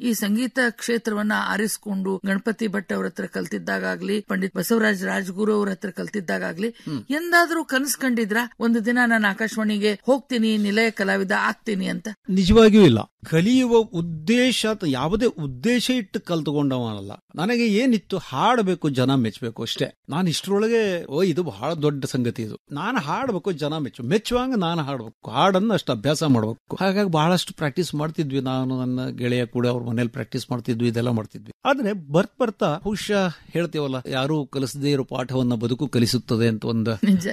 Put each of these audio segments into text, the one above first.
ಈ ಸಂಗೀತ ಕ್ಷೇತ್ರವನ್ನ ಆರಿಸಿಕೊಂಡು ಗಣಪತಿ ಭಟ್ ಅವ್ರ ಹತ್ರ ಕಲ್ತಿದ್ದಾಗ್ಲಿ ಪಂಡಿತ್ ಬಸವರಾಜ್ ರಾಜ್ಗುರು ಅವ್ರ ಹತ್ರ ಕಲ್ತಿದ್ದಾಗ್ಲಿ ಎಂದಾದ್ರೂ ಕನಸು ಕಂಡಿದ್ರ ಒಂದು ದಿನ ನಾನು ಆಕಾಶವಾಣಿಗೆ ಹೋಗ್ತೀನಿ ನಿಲಯ ಕಲಾವಿದ ಆಗ್ತೀನಿ ಅಂತ ನಿಜವಾಗಿಯೂ ಇಲ್ಲ ಕಲಿಯುವ ಉದ್ದೇಶ ಅಥವಾ ಯಾವುದೇ ಉದ್ದೇಶ ಇಟ್ಟು ಕಲ್ತುಕೊಂಡವನಲ್ಲ ನನಗೆ ಏನಿತ್ತು ಹಾಡಬೇಕು ಜನ ಮೆಚ್ಚಬೇಕು ಅಷ್ಟೇ ನಾನು ಇಷ್ಟರೊಳಗೆ ಓ ಇದು ಬಹಳ ದೊಡ್ಡ ಸಂಗತಿ ಇದು ನಾನು ಹಾಡಬೇಕು ಜನ ಮೆಚ್ಚು ಮೆಚ್ಚುವಂಗ ನಾನು ಹಾಡಬೇಕು ಹಾಡನ್ನು ಅಷ್ಟು ಅಭ್ಯಾಸ ಮಾಡಬೇಕು ಹಾಗಾಗಿ ಬಹಳಷ್ಟು ಪ್ರಾಕ್ಟೀಸ್ ಮಾಡ್ತಿದ್ವಿ ನಾನು ನನ್ನ ಗೆಳೆಯ ಕೂಡ ಅವ್ರ ಮನೇಲಿ ಪ್ರಾಕ್ಟೀಸ್ ಮಾಡ್ತಿದ್ವಿ ಇದೆಲ್ಲ ಮಾಡ್ತಿದ್ವಿ ಆದ್ರೆ ಬರ್ತ್ ಬರ್ತಾ ಬಹುಶಃ ಹೇಳ್ತೀವಲ್ಲ ಯಾರು ಕಲಿಸದೇ ಇರೋ ಪಾಠವನ್ನ ಬದುಕು ಕಲಿಸುತ್ತದೆ ಅಂತ ಒಂದು ನಿಜ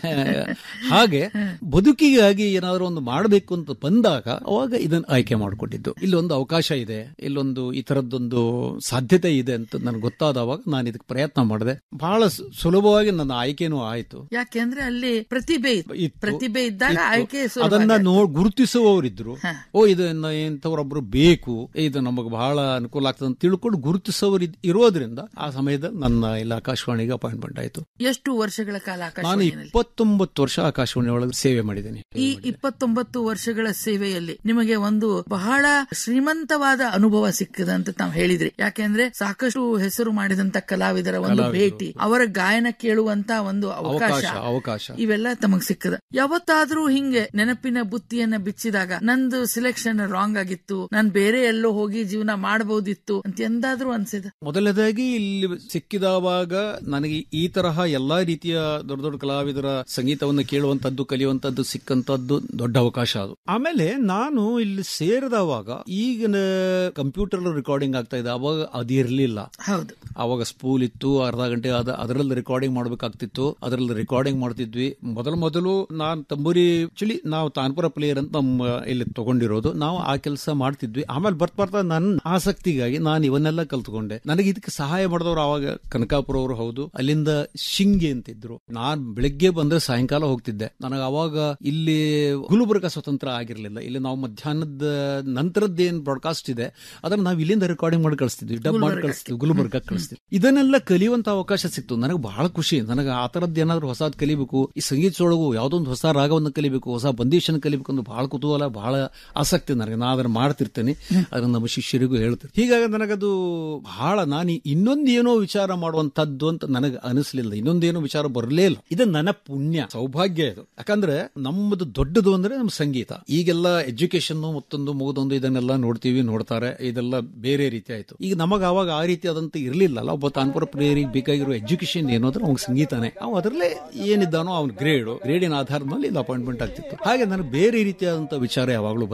ಹಾಗೆ ಬದುಕಿಗಾಗಿ ಏನಾದರೂ ಒಂದು ಮಾಡಬೇಕು ಅಂತ ಬಂದಾಗ ಅವಾಗ ಇದನ್ನ ಆಯ್ಕೆ ಮಾಡಿಕೊಂಡಿದ್ದು ಇಲ್ಲೊಂದು ಅವಕಾಶ ಇದೆ ಇಲ್ಲೊಂದು ಈ ತರದ್ದೊಂದು ಸಾಧ್ಯತೆ ಇದೆ ಅಂತ ನನಗೆ ಗೊತ್ತಾದವಾಗ ನಾನು ಇದಕ್ಕೆ ಪ್ರಯತ್ನ ಮಾಡಿದೆ ಬಹಳ ಸು- ಸುಲಭವಾಗಿ ನನ್ನ ಆಯ್ಕೆನೂ ಆಯ್ತು ಯಾಕೆಂದ್ರೆ ಅಲ್ಲಿ ಪ್ರತಿಭೆ ಇತ್ತು. ಇತ್ತು. ಪ್ರತಿಭೆ ಇದ್ದಾಗ ಇತ್ತು. ಆಯ್ಕೆ ಸುಲಭ ಅದನ್ನ ಆಗುತ್ತೆ. ನೋ ಗುರುತಿಸುವವರಿದ್ರು ಹ. ಓ ಇದನ್ನ ಇಂಥವ್ರೊಬ್ರು ಬೇಕು ಇದು ನಮಗೆ ಬಹಳ ಅನುಕೂಲ ಆಗ್ತದೆ ಅಂತ ತಿಳ್ಕೊಂಡು ಗುರುತಿಸೋರು ಇದ್- ಇರೋದ್ರಿಂದ ಆ ಸಮಯದಲ್ಲಿ ನನ್ನ ಇಲ್ಲಿ ಆಕಾಶವಾಣಿಗೆ ಅಪಾಯಿಂಟ್ಮೆಂಟ್ ಆಯ್ತು ಎಷ್ಟು ವರ್ಷಗಳ ಕಾಲ ನಾನು ಆಕಾಶವಾಣಿಯಲ್ಲಿ ಇಪ್ಪತ್ತೊಂಬತ್ತು ವರ್ಷ ಆಕಾಶವಾಣಿ ಒಳಗೆ ಸೇವೆ ಮಾಡಿದ್ದೇನೆ ಈ ಇಪ್ಪತ್ತೊಂಬತ್ತು ವರ್ಷಗಳ ಸೇವೆಯಲ್ಲಿ ನಿಮಗೆ ಒಂದು ಬಹಳ ಶ್ರೀಮಂತವಾದ ಅನುಭವ ಸಿಕ್ಕಿದೆ ಅಂತ ತಾವು ಹೇಳಿದ್ರಿ ಯಾಕೆಂದ್ರೆ ಸಾಕಷ್ಟು ಹೆಸರು ಮಾಡಿದಂತ ಕಲಾವಿದರ ಒಂದು ಕಲಾವಿದರು. ಭೇಟಿ ಅವರ ಗಾಯನ ಕೇಳುವಂತ ಒಂದು ಅವಕಾಶ ಅವಕಾಶ ಅವಕಾಶ ಇವೆಲ್ಲ ತಮಗ್ ಸಿಕ್ಕದ ಯಾವತ್ತಾದ್ರೂ ಹಿಂಗೆ ನೆನಪಿನ ಬುತ್ತಿಯನ್ನ ಬಿಚ್ಚಿದಾಗ ನಂದು ಸಿಲೆಕ್ಷನ್ ರಾಂಗ್ ಆಗಿತ್ತು ನಾನ್ ಬೇರೆ ಎಲ್ಲೋ ಹೋಗಿ ಜೀವನ ಮಾಡಬಹುದಿತ್ತು ಅಂತ ಎಂದಾದ್ರೂ ಅನ್ಸಿದ ಮೊದಲನೇದಾಗಿ ಇಲ್ಲಿ ಸಿಕ್ಕಿದವಾಗ ನನಗೆ ಈ ತರಹ ಎಲ್ಲಾ ರೀತಿಯ ದೊಡ್ಡ ದೊಡ್ಡ ಕಲಾವಿದರ ಸಂಗೀತವನ್ನು ಕೇಳುವಂತದ್ದು ಕಲಿಯುವಂತದ್ದು ಸಿಕ್ಕಂತದ್ದು ದೊಡ್ಡ ಅವಕಾಶ ಅದು ಆಮೇಲೆ ನಾನು ಇಲ್ಲಿ ಸೇರಿದವಾಗ ಈಗಿನ ಕಂಪ್ಯೂಟರ್ ರೆಕಾರ್ಡಿಂಗ್ ಆಗ್ತಾ ಇದೆ ಅವಾಗ ಅದಿರ್ಲಿಲ್ಲ ಹೌದು ಅವಾಗ ಸ್ಪೂಲ್ ಇತ್ತು ಅರ್ಧ ಗಂಟೆ ಅದ ಅದರಲ್ಲಿ ರೆಕಾರ್ಡಿಂಗ್ ಮಾಡ್ಬೇಕಾಗ್ತಿತ್ತು ಅದರಲ್ಲಿ ರೆಕಾರ್ಡಿಂಗ್ ಮಾಡ್ತಿದ್ವಿ ಮೊದಲು ಮೊದಲು ನಾನ್ ತಂಬೂರಿ ಆಕ್ಚುಲಿ ನಾವು ತಾನ್ಪುರ ಪ್ಲೇಯರ್ ಅಂತ ನಮ್ಮ ಇಲ್ಲಿ ತಗೊಂಡಿರೋದು ನಾವು ಆ ಕೆಲಸ ಮಾಡ್ತಿದ್ವಿ ಆಮೇಲೆ ಬರ್ತಾ ಬರ್ತಾ ನನ್ನ ಆಸಕ್ತಿಗಾಗಿ ನಾನು ಇವನ್ನೆಲ್ಲ ಕಲ್ತ್ಕೊಂಡೆ ನನಗೆ ಇದಕ್ಕೆ ಸಹಾಯ ಮಾಡಿದವರು ಅವಾಗ ಕನಕಾಪುರ ಅವರು ಹೌದು ಅಲ್ಲಿಂದ ಶಿಂಗೆ ಅಂತಿದ್ರು ನಾನ್ ಬೆಳಗ್ಗೆ ಬಂದ್ರೆ ಸಾಯಂಕಾಲ ಹೋಗ್ತಿದ್ದೆ ನನಗೆ ಅವಾಗ ಇಲ್ಲಿ ಗುಲ್ಬರ್ಗ ಸ್ವತಂತ್ರ ಆಗಿರ್ಲಿಲ್ಲ ಇಲ್ಲಿ ನಾವು ಮಧ್ಯಾಹ್ನದ ನಂತರದ್ದು ಏನ್ ಬ್ರಾಡ್ಕಾಸ್ಟ್ ಇದೆ ಅದನ್ನ ನಾವು ಇಲ್ಲಿಂದ ರೆಕಾರ್ಡಿಂಗ್ ಮಾಡಿ ಕಳಿಸ್ತಿದ್ವಿ ಡಬ್ ಮಾಡಿ ಕಳಿಸ್ತೀವಿ ಗುಲ್ಬರ್ಗ ಕಳಿಸ್ತೀವಿ ಇದನ್ನೆಲ್ಲ ಕಲಿಯುವಂತ ಅವಕಾಶ ಸಿಕ್ತು ನನಗೆ ಬಹಳ ಖುಷಿ ನನಗೆ ಆ ತರದ್ದು ಏನಾದ್ರು ಹೊಸದ್ ಕಲಿಬೇಕು ಈ ಸಂಗೀತದೊಳಗು ಯಾವ್ದೊಂದು ಹೊಸ ರಾಗವನ್ನು ಕಲಿಬೇಕು ಹೊಸ ಬಂದೀಶನ್ ಕಲಿಬೇಕು ಅಂತ ಬಹಳ ಕುತೂಹಲ ಬಹಳ ಆಸಕ್ತಿ ನನಗೆ ನಾ ಅದನ್ನ ಮಾಡ್ತಿರ್ತೇನೆ ಅದನ್ನ ನಮ್ಮ ಶಿಷ್ಯರಿಗೂ ಹೇಳ್ತೀನಿ ಹೀಗಾಗಿ ನನಗದು ಬಹಳ ನಾನು ಇನ್ನೊಂದು ಏನೋ ವಿಚಾರ ಮಾಡುವಂತದ್ದು ಅಂತ ನನಗೆ ಅನಿಸ್ಲಿಲ್ಲ ಇನ್ನೊಂದೇನೋ ವಿಚಾರ ಬರಲೇ ಇಲ್ಲ ಇದು ನನ್ನ ಪುಣ್ಯ ಸೌಭಾಗ್ಯ ಇದು ಯಾಕಂದ್ರೆ ನಮ್ಮದು ದೊಡ್ಡದು ಅಂದ್ರೆ ನಮ್ಮ ಸಂಗೀತ ಈಗೆಲ್ಲ ಎಜುಕೇಶನ್ ಮತ್ತೊಂದು ಮುಗಿದೊಂದು ಇದನ್ನೆಲ್ಲ ನೋಡ್ತೀವಿ ನೋಡ್ತಾರೆ ಇದೆಲ್ಲ ಬೇರೆ ರೀತಿ ಆಯ್ತು ಈಗ ನಮಗ ಅವಾಗ ಆ ರೀತಿ ಅದಂತ ಇರ್ಲಿಲ್ಲ ಅಲ್ಲ ಒಬ್ಬ ತಾನ್ಪುರ ಪ್ಲೇಯರಿಗೆ ಬೇಕಾಗಿರೋ ಎಜುಕೇಶನ್ ಏನು ಅಂದ್ರೆ ಅವ್ನಿಗೆ ಸಂಗೀತನೇ ಅವ್ ಅದರಲ್ಲೇ ಏನಿದ್ದಾನೋ ಅವ್ನ ಗ್ರೇಡ್ ಗ್ರೇಡಿನ ಆಧಾರದ ಮೇಲೆ ಇದು ಅಪಾಯಿಂಟ್ಮೆಂಟ್ ಆಗ್ತಿತ್ತು ಹಾಗೆ ನನಗೆ ಬೇರೆ ರೀತಿಯಾದಂತ ವಿಚಾರ ಯಾವಾಗಲೂ